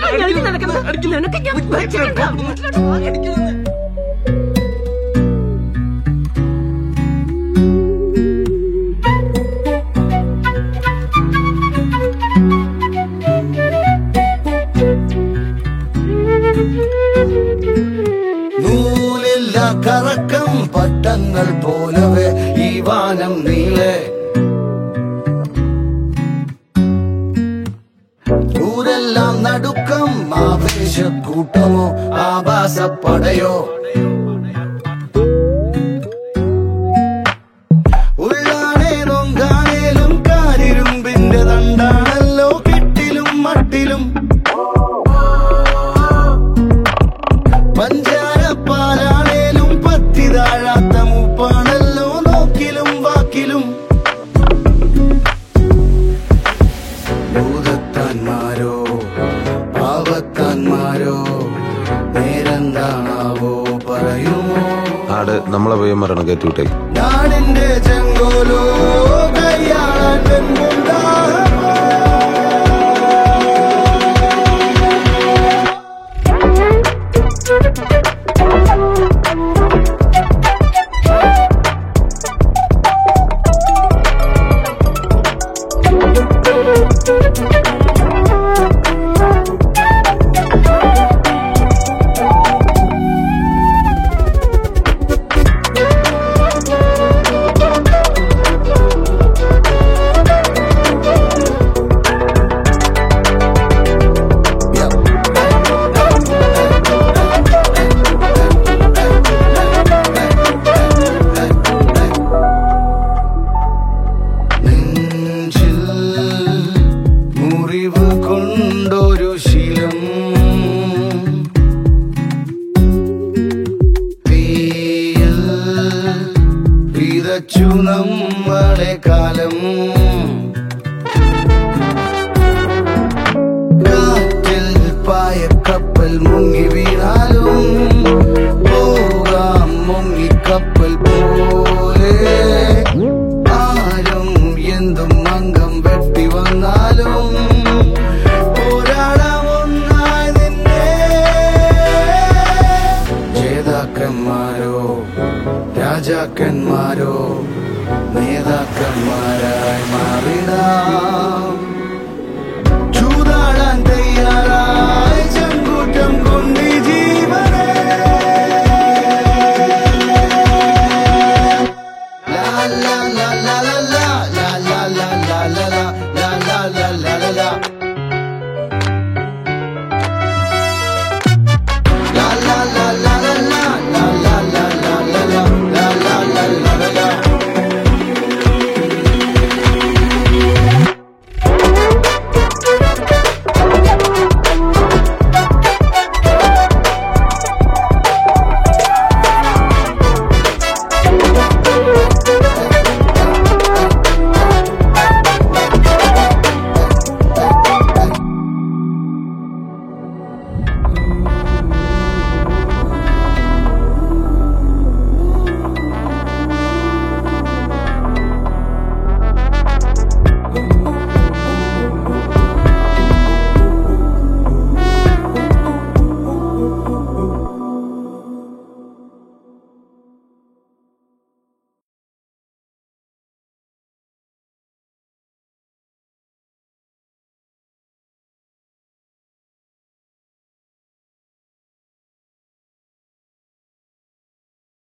ഇറങ്ങി നടക്കണം. നിനക്ക് ഞാൻ വെച്ചിട്ടുണ്ടാവും. നൂലില്ല കറക്കം പട്ടങ്ങൾ പോലവെ ഈ വാനം നീളെ ഊരെല്ലാം നടുക്കം ആവേശക്കൂട്ടമോ ആഭാസപ്പടയോ ഉള്ളാണേലും കാണേലും കാരിരുമ്പിന്റെ തണ്ടാണല്ലോ കെട്ടിലും മട്ടിലും പഞ്ചാര പാലാണേലും പത്തി താഴാത്ത മൂപ്പാണല്ലോ നോക്കിലും വാക്കിലും ഭൂതത്താന്മാരോ പാവത്താന്മാരോ നേരെന്താണാവോ പറയുമോ ആട് നമ്മളെ പയ്യന്മാരാണ് കയറ്റി വിട്ടേ നാടിന്റെ ചെങ്കോലോ കയ്യാളാൻ വെൺമുണ്ടാമോ നെഞ്ചിൽ മുറിവ് കൊണ്ടൊരു ശീലം തീയൽ വിതച്ചു നമ്മളെ കാലം കാറ്റിൽ പായക്കപ്പൽ മുങ്ങി വീണാലും പോകാം മുങ്ങിക്കപ്പൽ പോലെ ആരും എന്തും അംഗം വെട്ടി വന്നാലും പോരാടാം ഒന്നായി നിന്നെ ജേതാക്കന്മാരോ രാജാക്കന്മാരോ നേതാക്കന്മാരായി മാറിടാം